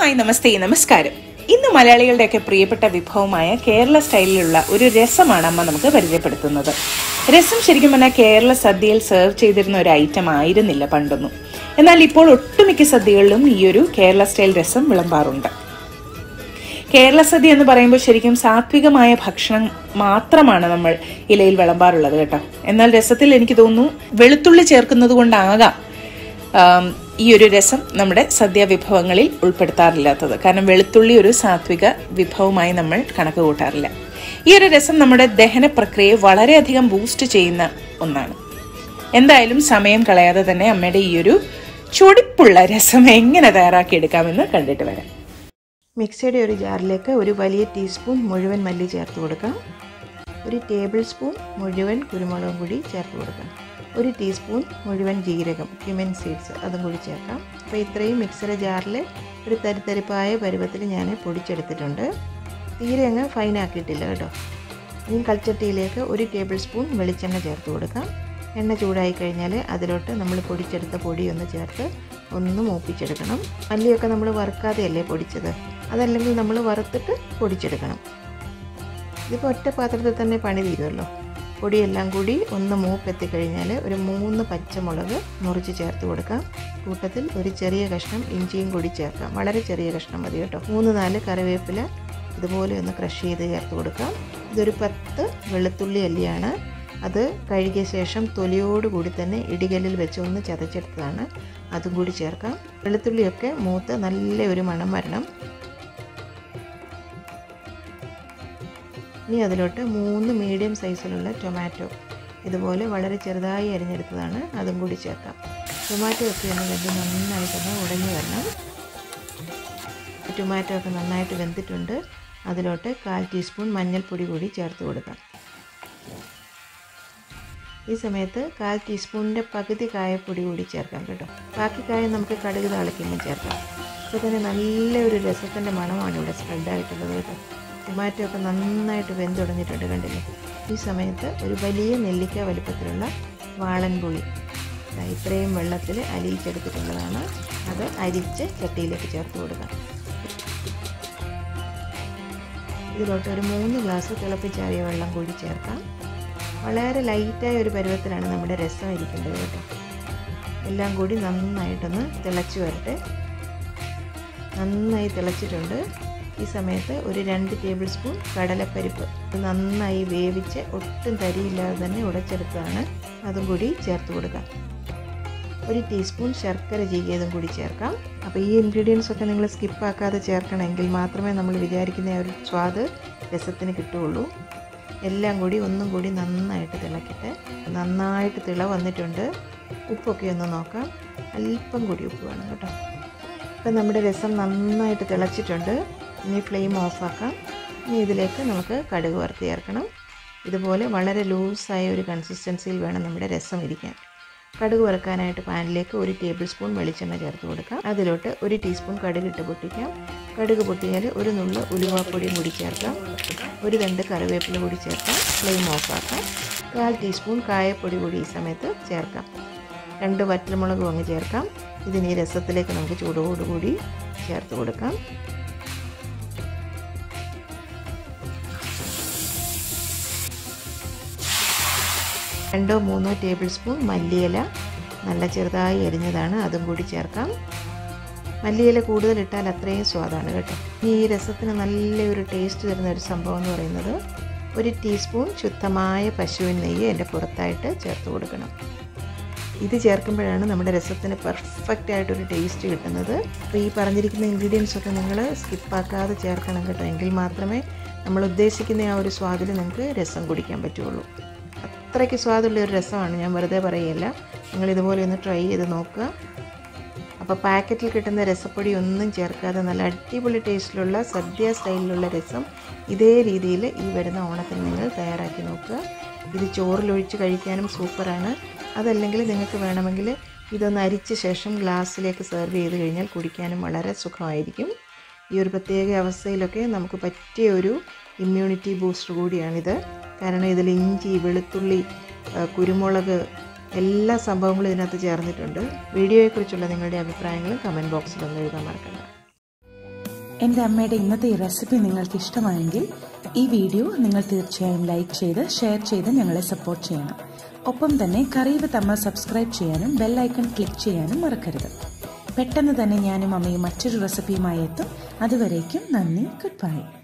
hi നമസ്തേ നമസ്കാരം ഇന്ന് മലയാളികളുടെയൊക്കെ പ്രിയപ്പെട്ട വിഭവമായ കേരള സ്റ്റൈലിലുള്ള ഒരു രസമാണ് അമ്മ നമുക്ക് പരിചയപ്പെടുത്തുന്നത് രസം ശരിക്കും പറഞ്ഞാൽ കേരള സദ്യയിൽ സെർവ് ചെയ്തിരുന്ന ഒരു ഐറ്റം ആയിരുന്നില്ല പണ്ടൊന്നും എന്നാൽ ഇപ്പോൾ ഒട്ടുമിക്ക സദ്യകളിലും ഈ ഒരു കേരള സ്റ്റൈൽ രസം വിളമ്പാറുണ്ട് കേരള സദ്യ എന്ന് പറയുമ്പോൾ ശരിക്കും സാത്വികമായ ഭക്ഷണം മാത്രമാണ് നമ്മൾ ഇലയിൽ വിളമ്പാറുള്ളത് കേട്ടോ എന്നാൽ രസത്തിൽ എനിക്ക് തോന്നുന്നു വെളുത്തുള്ളി ചേർക്കുന്നത് കൊണ്ടാകാം ആം, ഈ ഒരു രസം നമ്മുടെ സദ്യ വിഭവങ്ങളിൽ ഉൾപ്പെടുത്താറില്ലാത്തത് കാരണം വെളുത്തുള്ളി ഒരു സാത്വിക വിഭവമായി നമ്മൾ കണക്ക് കൂട്ടാറില്ല ഈ ഒരു രസം നമ്മുടെ ദഹന പ്രക്രിയയെ വളരെയധികം ബൂസ്റ്റ് ചെയ്യുന്ന ഒന്നാണ് എന്തായാലും സമയം കളയാതെ തന്നെ അമ്മയുടെ ഈ ഒരു ചൊടിപ്പുള്ള രസം എങ്ങനെ തയ്യാറാക്കിയെടുക്കാമെന്ന് കണ്ടിട്ട് വരാം മിക്സിയുടെ ഒരു ജാറിലേക്ക് ഒരു വലിയ ടീസ്പൂൺ മുഴുവൻ മല്ലി ചേർത്ത് കൊടുക്കാം ഒരു ടേബിൾ സ്പൂൺ മുഴുവൻ കുരുമുളകും കൂടി ചേർത്ത് കൊടുക്കാം ഒരു ടീസ്പൂൺ മുഴുവൻ ജീരകം ക്യുമിൻ സീഡ്സ് അതും കൂടി ചേർക്കാം അപ്പോൾ ഇത്രയും മിക്സിയുടെ ജാറിൽ ഒരു തരിത്തരിപ്പായ പരുവത്തിൽ ഞാൻ പൊടിച്ചെടുത്തിട്ടുണ്ട് തീരെ അങ്ങ് ഫൈനാക്കിയിട്ടില്ല കേട്ടോ ഇനി കൽച്ചട്ടിയിലേക്ക് ഒരു ടേബിൾ സ്പൂൺ വെളിച്ചെണ്ണ ചേർത്ത് കൊടുക്കാം എണ്ണ ചൂടായി കഴിഞ്ഞാൽ അതിലോട്ട് നമ്മൾ പൊടിച്ചെടുത്ത പൊടി ഒന്ന് ചേർത്ത് ഒന്ന് മൂപ്പിച്ചെടുക്കണം മല്ലിയൊക്കെ നമ്മൾ വറുക്കാതെയല്ലേ പൊടിച്ചത് അതല്ലെങ്കിൽ നമ്മൾ വറുത്തിട്ട് പൊടിച്ചെടുക്കണം ഇതിപ്പോൾ ഒറ്റ പാത്രത്തിൽ തന്നെ പണി തീരുമല്ലോ പൊടിയെല്ലാം കൂടി ഒന്ന് മൂപ്പെത്തി കഴിഞ്ഞാൽ ഒരു മൂന്ന് പച്ചമുളക് മുറിച്ച് ചേർത്ത് കൊടുക്കാം കൂട്ടത്തിൽ ഒരു ചെറിയ കഷ്ണം ഇഞ്ചിയും കൂടി ചേർക്കാം വളരെ ചെറിയ കഷ്ണം മതി കേട്ടോ മൂന്ന് നാല് കറിവേപ്പില ഇതുപോലെ ഒന്ന് ക്രഷ് ചെയ്ത് ചേർത്ത് കൊടുക്കാം ഇതൊരു പത്ത് വെളുത്തുള്ളി അല്ലിയാണ് അത് കഴുകിയ ശേഷം തൊലിയോടുകൂടി തന്നെ ഇടികല്ലിൽ വെച്ച് ഒന്ന് ചതച്ചെടുത്തതാണ് അതും കൂടി ചേർക്കാം വെളുത്തുള്ളിയൊക്കെ മൂത്ത് നല്ല ഒരു മണം വരണം ഇനി അതിലോട്ട് മൂന്ന് മീഡിയം സൈസിലുള്ള ടൊമാറ്റോ ഇതുപോലെ വളരെ ചെറുതായി അരിഞ്ഞെടുത്തതാണ് അതും കൂടി ചേർക്കാം ടൊമാറ്റോ ഒക്കെ ഒന്ന് വെന്ത് നന്നായിട്ടൊന്ന് ഉടഞ്ഞു വരണം ടൊമാറ്റോ ഒക്കെ നന്നായിട്ട് വെന്തിട്ടുണ്ട് അതിലോട്ട് കാൽ ടീസ്പൂൺ മഞ്ഞൾപ്പൊടി കൂടി ചേർത്ത് കൊടുക്കാം ഈ സമയത്ത് കാൽ ടീസ്പൂണിൻ്റെ പകുതി കായപ്പൊടി കൂടി ചേർക്കാം കേട്ടോ ബാക്കി കായം നമുക്ക് കടുക് താളിക്കുമ്പോൾ ചേർക്കാം അപ്പോൾ തന്നെ നല്ല ഒരു രസത്തിൻ്റെ മണമാണ് ഇവിടെ സ്പ്രെഡായിട്ടുള്ളത് കേട്ടോ ടൊമാറ്റോ ഒക്കെ നന്നായിട്ട് വെന്തുടഞ്ഞിട്ടുണ്ട് കണ്ടില്ലേ ഈ സമയത്ത് ഒരു വലിയ നെല്ലിക്ക വലിപ്പത്തിലുള്ള വാളൻപുളി ദാ ഇത്രയും വെള്ളത്തിൽ അലിയിച്ചെടുത്തിട്ടുള്ളതാണ് അത് അരിച്ച് ചട്ടിയിലേക്ക് ചേർത്ത് കൊടുക്കാം ഇതിലോട്ട് ഒരു മൂന്ന് ഗ്ലാസ് തിളപ്പിച്ചാറിയ വെള്ളം കൂടി ചേർക്കാം വളരെ ലൈറ്റായ ഒരു പരുവത്തിലാണ് നമ്മുടെ രസം ഇരിക്കേണ്ടത് കേട്ടോ എല്ലാം കൂടി നന്നായിട്ടൊന്ന് തിളച്ച് വരട്ടെ നന്നായി തിളച്ചിട്ടുണ്ട് ഈ സമയത്ത് ഒരു രണ്ട് ടേബിൾ സ്പൂൺ കടലപ്പരിപ്പ് ഇത് നന്നായി വേവിച്ച് ഒട്ടും തരിയില്ലാതെ തന്നെ ഉടച്ചെടുത്തതാണ് അതും കൂടി ചേർത്ത് കൊടുക്കാം ഒരു ടീസ്പൂൺ ശർക്കര ചീകിയതും കൂടി ചേർക്കാം അപ്പോൾ ഈ ഇൻഗ്രീഡിയൻസ് ഒക്കെ നിങ്ങൾ സ്കിപ്പാക്കാതെ ചേർക്കണമെങ്കിൽ മാത്രമേ നമ്മൾ വിചാരിക്കുന്ന ആ ഒരു സ്വാദ് രസത്തിന് കിട്ടുകയുള്ളൂ എല്ലാം കൂടി ഒന്നും കൂടി നന്നായിട്ട് തിളക്കട്ടെ നന്നായിട്ട് തിള വന്നിട്ടുണ്ട് ഉപ്പൊക്കെ ഒന്ന് നോക്കാം അല്പം കൂടി ഉപ്പ് വേണം കേട്ടോ ഇപ്പം നമ്മുടെ രസം നന്നായിട്ട് തിളച്ചിട്ടുണ്ട് ഇനി ഫ്ലെയിം ഓഫാക്കാം ഇനി ഇതിലേക്ക് നമുക്ക് കടുക് വറുത്ത് ചേർക്കണം ഇതുപോലെ വളരെ ലൂസായ ഒരു കൺസിസ്റ്റൻസിയിൽ വേണം നമ്മുടെ രസം ഇരിക്കാൻ കടുക് വറുക്കാനായിട്ട് പാനിലേക്ക് ഒരു ടേബിൾ സ്പൂൺ വെളിച്ചെണ്ണ ചേർത്ത് കൊടുക്കാം അതിലോട്ട് ഒരു ടീസ്പൂൺ കടുക് ഇട്ട് പൊട്ടിക്കാം കടുക് പൊട്ടിയാൽ ഒരു നുള്ള് ഉലുവാപ്പൊടിയും കൂടി ചേർക്കാം ഒരു രണ്ട് കറിവേപ്പില കൂടി ചേർക്കാം ഫ്ലെയിം ഓഫാക്കാം കാൽ ടീസ്പൂൺ കായപ്പൊടി കൂടി ഈ സമയത്ത് ചേർക്കാം രണ്ട് വറ്റൽമുളകും അങ്ങ് ചേർക്കാം ഇതിന് ഈ രസത്തിലേക്ക് നമുക്ക് ചൂടോടുകൂടി ചേർത്ത് കൊടുക്കാം രണ്ടോ മൂന്നോ ടേബിൾ സ്പൂൺ മല്ലിയില നല്ല ചെറുതായി അരിഞ്ഞതാണ് അതും കൂടി ചേർക്കാം മല്ലിയില കൂടുതൽ ഇട്ടാൽ അത്രയും സ്വാദാണ് കേട്ടോ ഇനി ഈ രസത്തിന് നല്ലൊരു ടേസ്റ്റ് തരുന്ന ഒരു സംഭവം എന്ന് പറയുന്നത് ഒരു ടീസ്പൂൺ ശുദ്ധമായ പശുവിൻ നെയ്യ് എൻ്റെ പുറത്തായിട്ട് ചേർത്ത് കൊടുക്കണം ഇത് ചേർക്കുമ്പോഴാണ് നമ്മുടെ രസത്തിന് പെർഫെക്റ്റ് ആയിട്ടൊരു ടേസ്റ്റ് കിട്ടുന്നത് അപ്പോൾ ഈ പറഞ്ഞിരിക്കുന്ന ഇൻഗ്രീഡിയൻസ് ഒക്കെ നിങ്ങൾ സ്കിപ്പാക്കാതെ ചേർക്കണം കേട്ടോ എങ്കിൽ മാത്രമേ നമ്മൾ ഉദ്ദേശിക്കുന്ന ആ ഒരു സ്വാദിൽ നിങ്ങൾക്ക് രസം കുടിക്കാൻ പറ്റുള്ളൂ അത്രയ്ക്ക് സ്വാദുള്ള ഒരു രസമാണ് ഞാൻ വെറുതെ പറയുകയല്ല നിങ്ങൾ ഇതുപോലെ ഒന്ന് ട്രൈ ചെയ്ത് നോക്കുക അപ്പോൾ പാക്കറ്റിൽ കിട്ടുന്ന രസപ്പൊടി ഒന്നും ചേർക്കാതെ നല്ല അടിപൊളി ടേസ്റ്റിലുള്ള സദ്യ സ്റ്റൈലിലുള്ള രസം ഇതേ രീതിയിൽ ഈ വരുന്ന ഓണത്തിന് നിങ്ങൾ തയ്യാറാക്കി നോക്കുക ഇത് ചോറിലൊഴിച്ച് കഴിക്കാനും സൂപ്പറാണ് അതല്ലെങ്കിൽ നിങ്ങൾക്ക് വേണമെങ്കിൽ ഇതൊന്ന് അരിച്ച ശേഷം ഗ്ലാസ്സിലേക്ക് സെർവ് ചെയ്ത് കഴിഞ്ഞാൽ കുടിക്കാനും വളരെ സുഖമായിരിക്കും ഈ ഒരു പ്രത്യേക അവസ്ഥയിലൊക്കെ നമുക്ക് പറ്റിയ ഒരു ഇമ്മ്യൂണിറ്റി ബൂസ്റ്റർ കൂടിയാണിത് കാരണം ഇതിൽ ഇഞ്ചി വെളുത്തുള്ളി ആ, കുരുമുളക് എല്ലാ സംഭവങ്ങളും ഇതിനകത്ത് ചേർന്നിട്ടുണ്ട് വീഡിയോയെക്കുറിച്ചുള്ള നിങ്ങളുടെ അഭിപ്രായങ്ങൾ കമൻറ്റ് ബോക്സിൽ ഒന്ന് എഴുതാൻ മറക്കണ്ട എൻ്റെ അമ്മയുടെ ഇന്നത്തെ ഈ റെസിപ്പി നിങ്ങൾക്ക് ഇഷ്ടമായെങ്കിൽ ഈ വീഡിയോ നിങ്ങൾ തീർച്ചയായും ലൈക്ക് ചെയ്ത് ഷെയർ ചെയ്ത് ഞങ്ങളെ സപ്പോർട്ട് ചെയ്യണം ഒപ്പം തന്നെ കറിവ് തമ്മ സബ്സ്ക്രൈബ് ചെയ്യാനും ബെൽ ഐക്കൺ ക്ലിക്ക് ചെയ്യാനും മറക്കരുത് പെട്ടെന്ന് തന്നെ ഞാനും അമ്മയും മറ്റൊരു റെസിപ്പിയുമായി എത്തും അതുവരേക്കും നന്ദി ഗുഡ് ബൈ